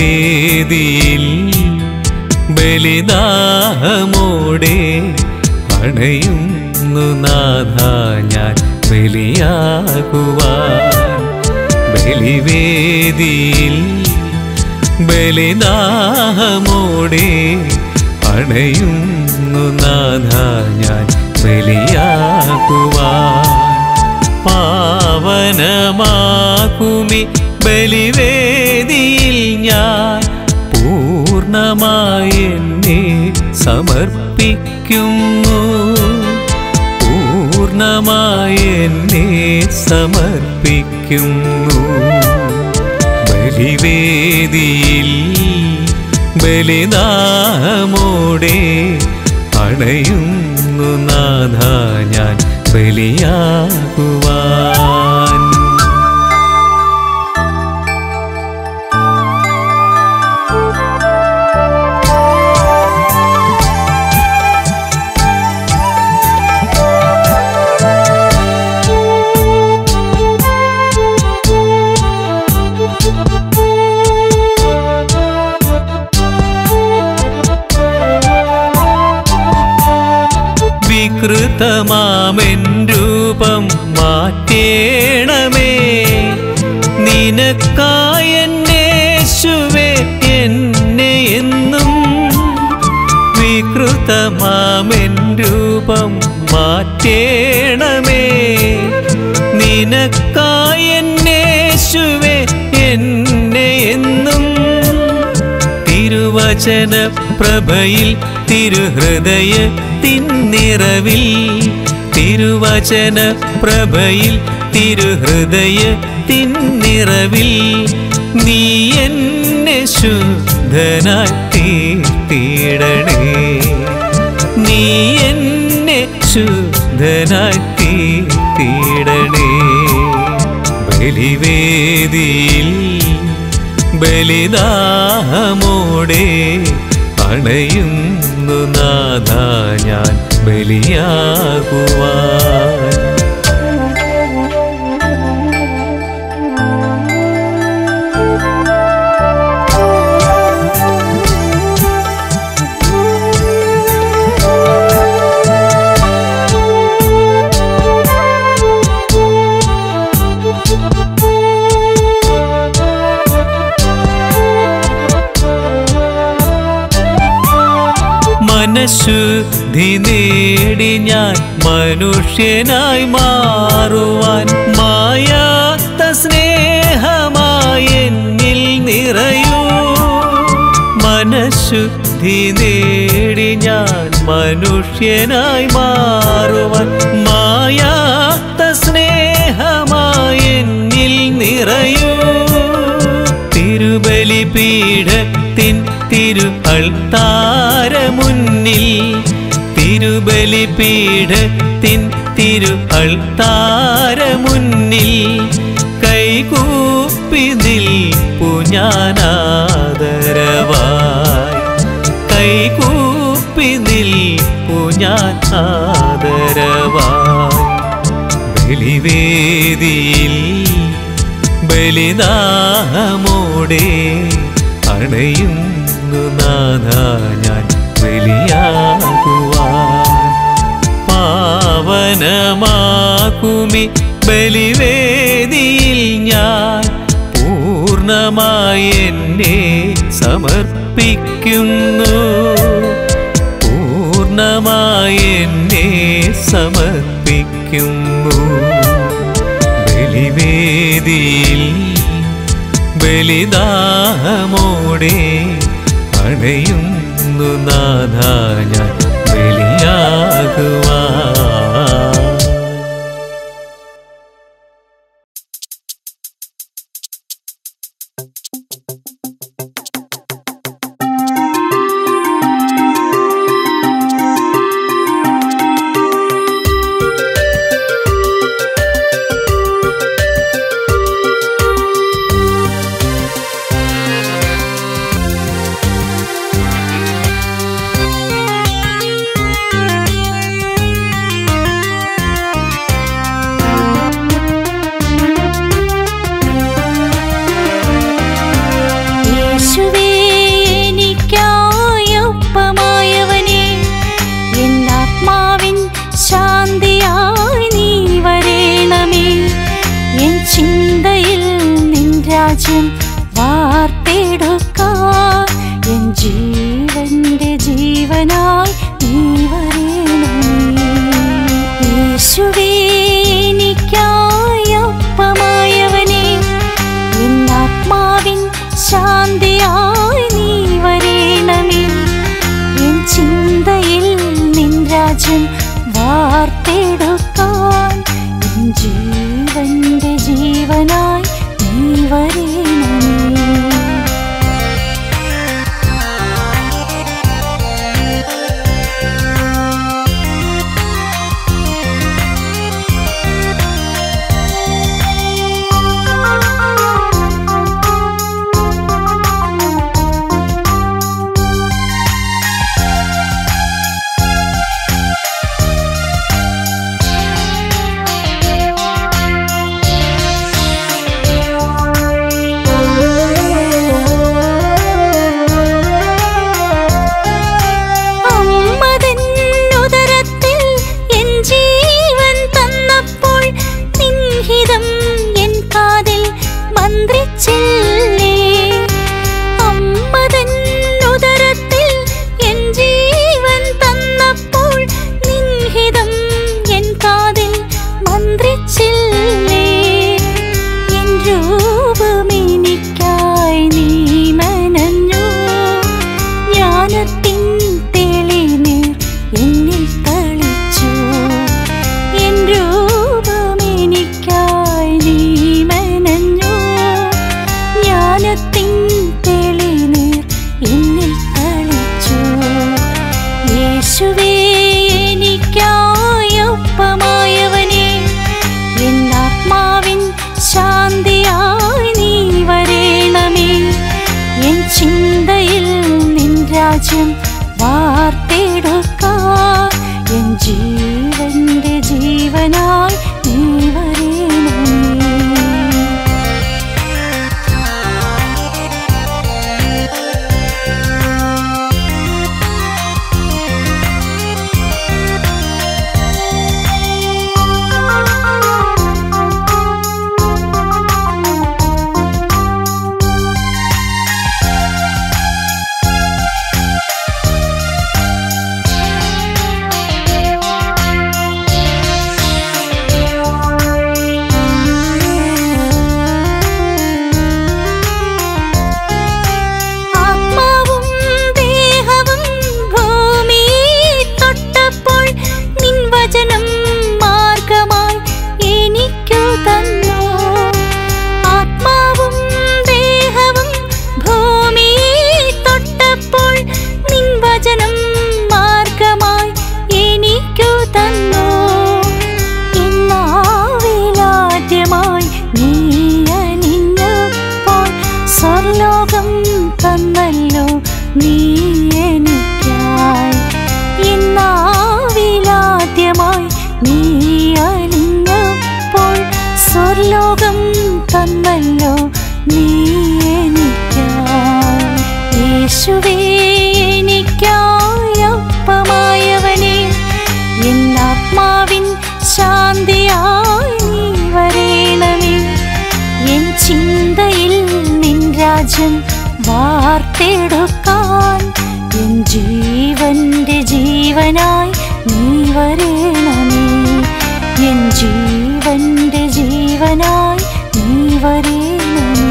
ബലിവേദിയിൽ ബലിദാഹമോടെ അണയുന്നു നാഥ ഞാൻ ബലിയാകുവാൻ ബലിവേദിയിൽ ബലിദാഹമോടെ അണയുന്നു നാഥ ഞാൻ ബലിയാകുവാൻ പാവനമാകുമി ബലിവേദിയിൽ ഞാൻ പൂർണ്ണമായി എന്നെ സമർപ്പിക്കുന്നു പൂർണ്ണമായി എന്നെ സമർപ്പിക്കുന്നു ബലിവേദിയിൽ ബലിദാമോടെ അണയുന്നു നാഥ ഞാൻ ബലിയാകുവാൻ വികൃതമാമെൻ രൂപം മാറ്റേണമേ നിനക്കായെന്നേശുവേ എന്നെ എന്നും വികൃതമാമെൻ രൂപം മാറ്റേണമേ നിനക്കായെന്നേശുവേ എന്നെ എന്നും തിരുവചന പ്രഭയിൽ തിരുഹൃദയ തിന്നിറവിൽ തിരുവചന പ്രഭയിൽ തിരുഹൃദയ തിന്നിറവിൽ നീ എന്നെ ശുദ്ധനായി തീർത്തിടണേ നീ എന്നെ ശുദ്ധനായി തീർത്തിടണേ ബലിവേദിയിൽ ബലിദാഹമോടെ അണയുന്നു നാഥ ഞാൻ ബലിയാകുവാൻ മനഃശുദ്ധി നേടി ഞാൻ മനുഷ്യനായി മാറുവാൻ മായാത്ത സ്നേഹമായി എന്നിൽ നിറയൂ മനഃശുദ്ധി നേടി ഞാൻ മനുഷ്യനായി മാറുവാൻ മായാത്ത സ്നേഹമായി എന്നിൽ നിറയൂ തിരുബലിപീഠത്തിൻ തിരു അൾത്താരമുന്നിൽ തിരുബലിപീഠത്തിൻ തിരു അൾത്താരമുന്നിൽ കൈകൂപ്പി നിൽപ്പു ഞാനാദരവായി കൈകൂപ്പി നിൽപ്പു ഞാൻ ആദരവായി ബലിവേദിയിൽ ബലിദാഹമോടെ അണയുന്നു നാഥ ഞാൻ ബലിയാകുവാൻ പാവനമാകുമി ബലിവേദിയിൽ ഞാൻ പൂർണ്ണമായി എന്നെ സമർപ്പിക്കുന്നു പൂർണ്ണമായി എന്നെ സമർപ്പിക്കുന്നു ബലിവേദിയിൽ ബലിദാഹമോടെ അണയുന്നു നാഥ ഞാൻ ബലിയാകുവാൻ ും രാജ്യം വാർത്തെടുക്കാൻ എൻ ജീവന്റെ ജീവനായി നീ വരണമേ യേശുവേ എനിക്കായി അപ്പമായവനെ എൻ ആത്മാവിൻ ശാന്തിയായി നീ വരണമേ എൻ ചിന്തയിൽ നിൻ രാജ്യം വാർത്തെടുക്കാൻ എൻ ജീവന്റെ ജീവനായി നീ വരണമേ അമ്മതൻ ഉദരത്തിൽ എൻ ജീവൻ തന്നപ്പോൾ നിൻഹിതം എൻ കാതിൽ മന്ത്രിച്ചില്ലേ അമ്മതൻ ഉദരത്തിൽ എൻ ജീവൻ തന്നപ്പോൾ നിൻഹിതം എൻ കാതിൽ മന്ത്രിച്ചില്ലേ എൻ രൂപമെനിക്കായി നീ മനഞ്ഞു ജ്ഞാനത്തിൻ തെളിനീർ എന്നിൽ തളിച്ചു എൻ രൂപമെനിക്കായി നീ മനഞ്ഞു ജ്ഞാനത്തിൻ തെളിനീർ എന്നിൽ തളിച്ചു യേശുവേ എനിക്കായി ഒപ്പമായവനെ എൻ ആത്മാവിൻ ശാന്തിയായി നീ വരേണമേ എൻ ചിന്തയിൽ നിൻ രാജ്യം വാർത്തെടുക്കാൻ എൻ ജീവന്റെ ജീവനായി നീ വരേണമേ ആത്മാവും ദേഹവും ഭൂമി തൊട്ടപ്പോൾ നിൻ വചനം മാർഗമായി എനിക്കു തന്നു ആത്മാവും ദേഹവും ഭൂമി തൊട്ടപ്പോൾ നിൻ വചനം മാർഗമായി എനിക്കു തന്നു ഇന്നാവിലാദ്യമായി നീ അലിഞ്ഞപ്പോൾ സ്വർലോകം തന്നല്ലോ നീ എനിക്കായി ഇന്നാവിലാദ്യമായി നീ അലിഞ്ഞപ്പോൾ സ്വർലോകം തന്നല്ലോ നീ എനിക്കായി യേശുവേ എനിക്കായി അപ്പമായവനെ എൻ ആത്മാവിൻ ശാന്തിയായി നീ വരേണമേ എൻ ചിന്തയിൽ നിൻ രാജ്യം വാർത്തെടുക്കാൻ എൻ ജീവന്റെ ജീവനായി നീ വരേണമേ എൻ ജീവന്റെ ജീവനായി നീ വരേണമേ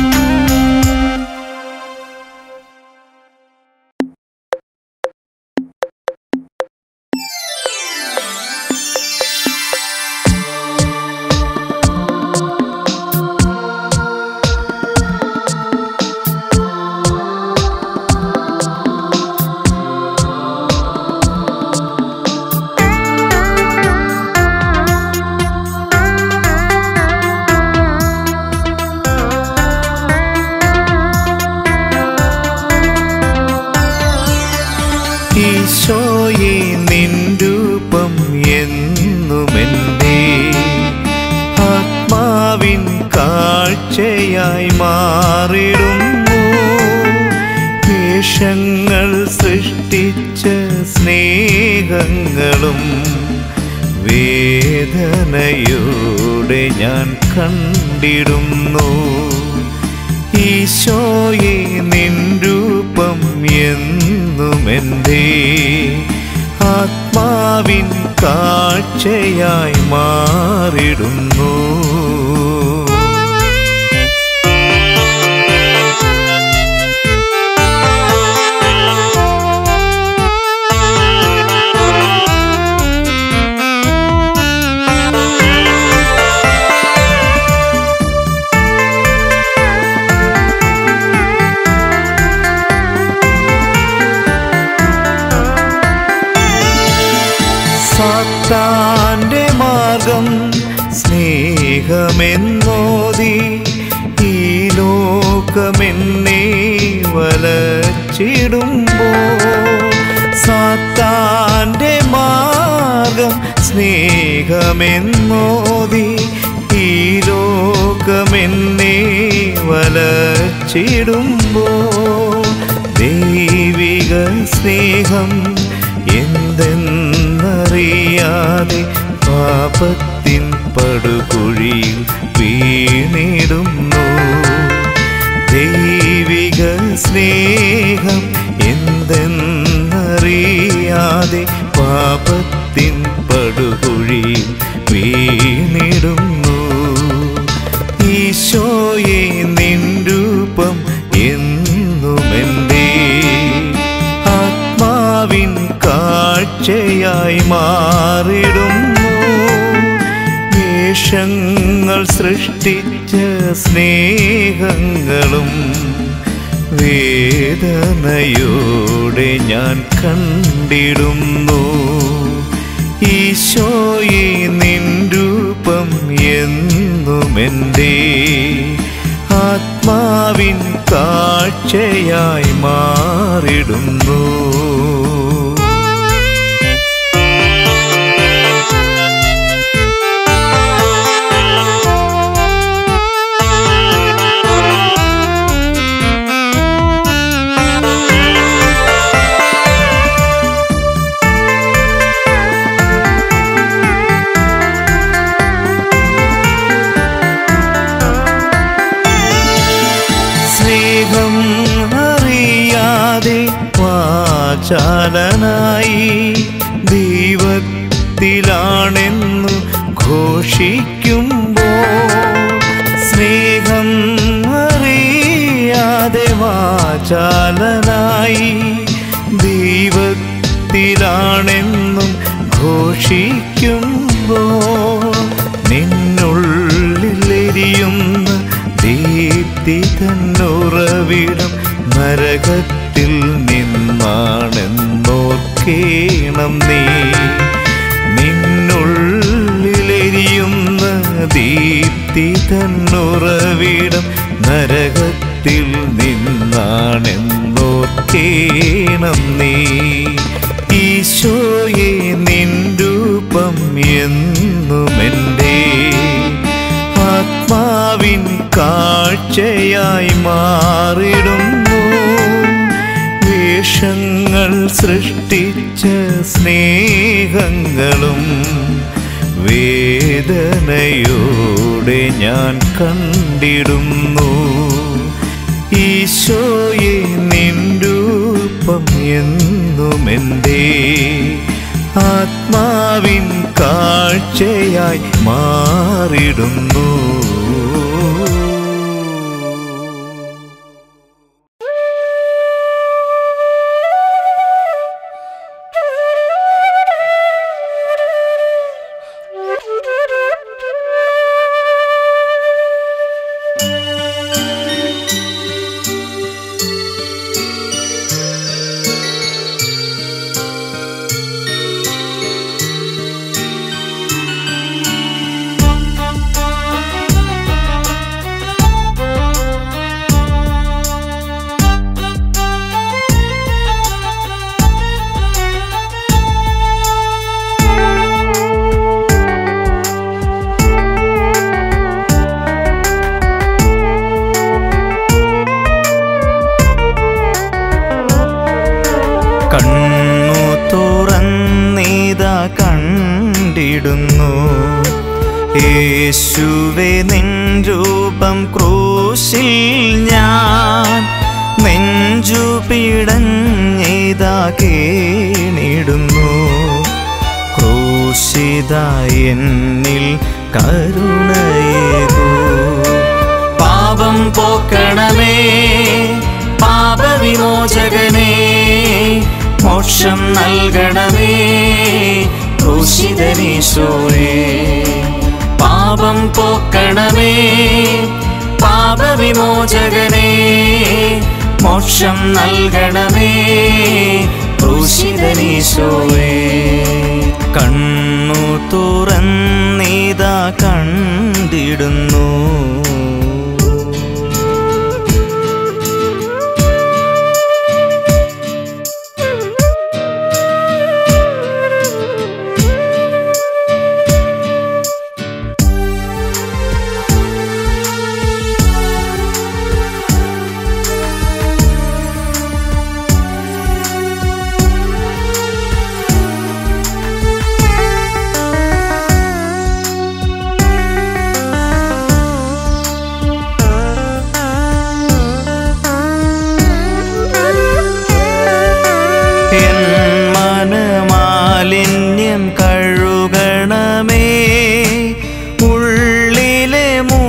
ഈശോയെ നിൻ രൂപം എന്നുമെന്റെ ആത്മാവിൻ കാഴ്ചയായി മാറിടുന്നു വേഷങ്ങൾ സൃഷ്ടിച്ച സ്നേഹങ്ങളും വേദനയോടെ ഞാൻ കണ്ടിടുന്നു ഈശോയെ നിൻ രൂപം എന്നുമെൻ്റെ ആത്മാവിൻ കാഴ്ചയായി മാറിടുന്നു സാത്താന്റെ മാർഗം സ്നേഹമെന്നോതി ഈ ലോകമെന്നെ വലച്ചിടുമ്പോ സാത്താന്റെ മാർഗം സ്നേഹമെന്നോതി ഈ ലോകമെന്നെ വലച്ചിടുമ്പോ ദൈവിക സ്നേഹം എന്തെന്നറിയാതെ പാപത്തിൻ പടുകുഴിയിൽ വീണിടുന്നു ദൈവിക സ്നേഹം എന്തെന്നറിയാതെ പാപത്തിൻ പടുകുഴിയിൽ വീണിടുന്നു ഈശോയെ നിൻ രൂപം എന്നുമെൻ്റെ ആത്മാവിൻ കാഴ്ചയായി മാറിടുന്നു വേഷങ്ങൾ സൃഷ്ടിച്ച സ്നേഹങ്ങളും വേദനയോടെ ഞാൻ കണ്ടിടുന്നു ഈശോയെ നിൻ രൂപം എന്നുമെൻ്റെ ആത്മാവിൻ കാഴ്ചയായി മാറിടുന്നു സ്നേഹം അറിയാതെ വാചാലനായി ദൈവത്തിലാണെന്നു ഘോഷിക്കുമ്പോൾ സ്നേഹം അറിയാതെ വാചാലനായി ദൈവത്തിലാണെന്നും ഘോഷിക്കുമ്പോൾ നിന്നുള്ളിലെരിയുന്ന ദീപ്തി തന്നുറവിടം നരകത്തിൽ നിന്നാണെന്നോർക്കേണം നീ നിന്നുള്ളിലെരിയുന്ന ദീപ്തി തന്നുറവിടം നരകത്തിൽ നിന്നാണെന്നോർക്കേണം നീ ഈശോയെ നിൻ രൂപം എന്നുമെൻ്റെ ആത്മാവിൻ കാഴ്ചയായി മാറിടുന്നു വേഷങ്ങൾ സൃഷ്ടിച്ച സ്നേഹങ്ങളും വേദനയോടെ ഞാൻ കണ്ടിടുന്നു ഈശോയെ നിൻ രൂപം എന്നുമെൻ്റെ ആത്മാവിൻ കാഴ്ചയായി മാറിടുന്നു കണ്ണു തുറന്നിതാ കണ്ടിടുന്നു യേശുവെ നിൻ രൂപം ക്രൂശിതനായി ക്രൂശിൽ ഞാൻ നെഞ്ചു പിടഞ്ഞിതാ കേണിടുന്നു ക്രൂശിത എന്നിൽ കരുണയേകൂ പാപം പോക്കണമേ പാപവിമോചകനേ മോക്ഷം നൽകണമേ ക്രൂശിതനീശോയേ പാപം പോക്കണമേ പാപവിമോചകനേ മോക്ഷം നൽകണമേ ക്രൂശിതനീശോയേ കണ്ണു തുറന്നിതാ കണ്ടിടുന്നു എൻ മനമാലിന്യം കഴുകണമേ ഉള്ളിലെ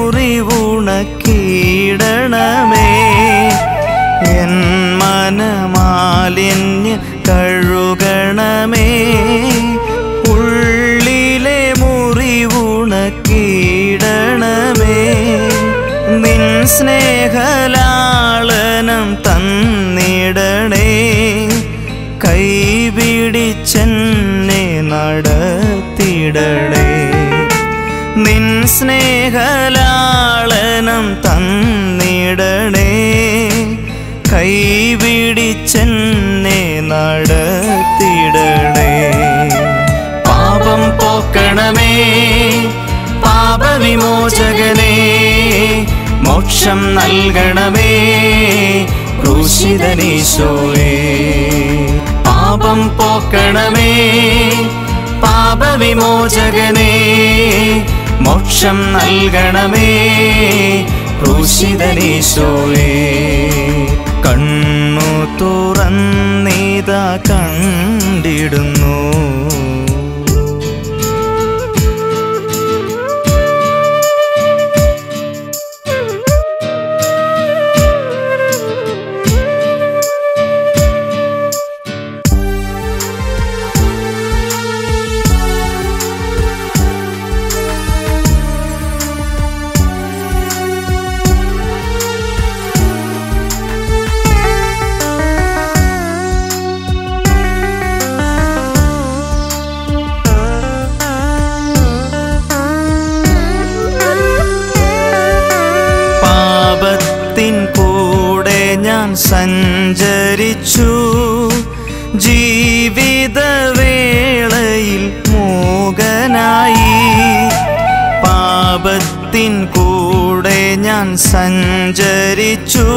മുറിവുണക്കിടണമേ എൻ മനമാലിന്യം കഴുകണമേ ഉള്ളിലെ മുറിവുണക്കിടണമേ നിൻ സ്നേഹലാളനം തന്നിടണേ കൈപിടിച്ചെന്നെ നടത്തിടണേ നിൻ സ്നേഹലാളനം തന്നിടണേ കൈപിടിച്ചെന്നെ നടത്തിടണേ പാപം പോക്കണമേ പാപവിമോചകനേ മോക്ഷം നൽകണമേ ക്രൂശിതനീശോയേ പാപം പോക്കണമേ പാപവിമോചകനേ മോക്ഷം നൽകണമേ ക്രൂശിതനീശോയേ കണ്ണു തുറന്നിതാ കണ്ടിടുന്നു പാപത്തിൻ കൂടെ ഞാൻ സഞ്ചരിച്ചു ജീവിതവേളയിൽ മൂകനായി പാപത്തിൻ കൂടെ ഞാൻ സഞ്ചരിച്ചു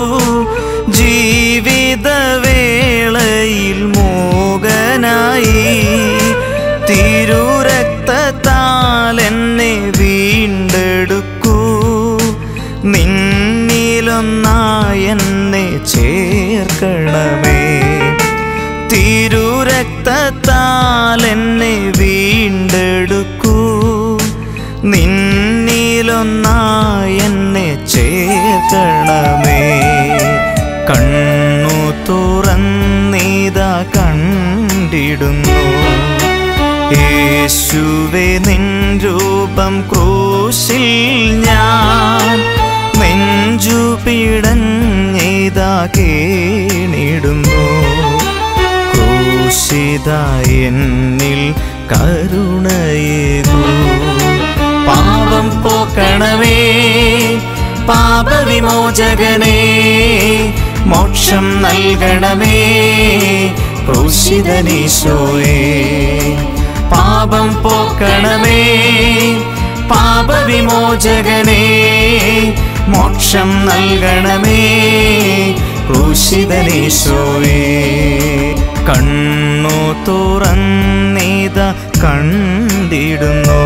ജീവിതവേളയിൽ മൂകനായി തിരുരക്തത്താൽ എന്നെ വീണ്ടെടുക്കൂ നിന്നിലൊന്നായി എന്നെ ചേർക്കണമേ തിരുരക്തത്താൽ എന്നെ വീണ്ടെടുക്കൂ നിന്നിലൊന്നായി എന്നെ ചേർക്കണമേ കണ്ണു തുറന്നിതാ കണ്ടിടുന്നു യേശുവേ നിൻ രൂപം ക്രൂശിൽ ഞാൻ നെഞ്ചു പിടഞ്ഞിതാ കേണിടുന്നു ക്രൂശിത എന്നിൽ കരുണയേകൂ പാപം പോക്കണമേ പാപവിമോചകനേ മോക്ഷം നൽകണമേ ക്രൂശിതനീശോയേ പാപം പോക്കണമേ പാപവിമോചകനേ മോക്ഷം നൽകണമേ ക്രൂശിതനീശോയേ കണ്ണു തുറന്നിത കണ്ടിടുന്നു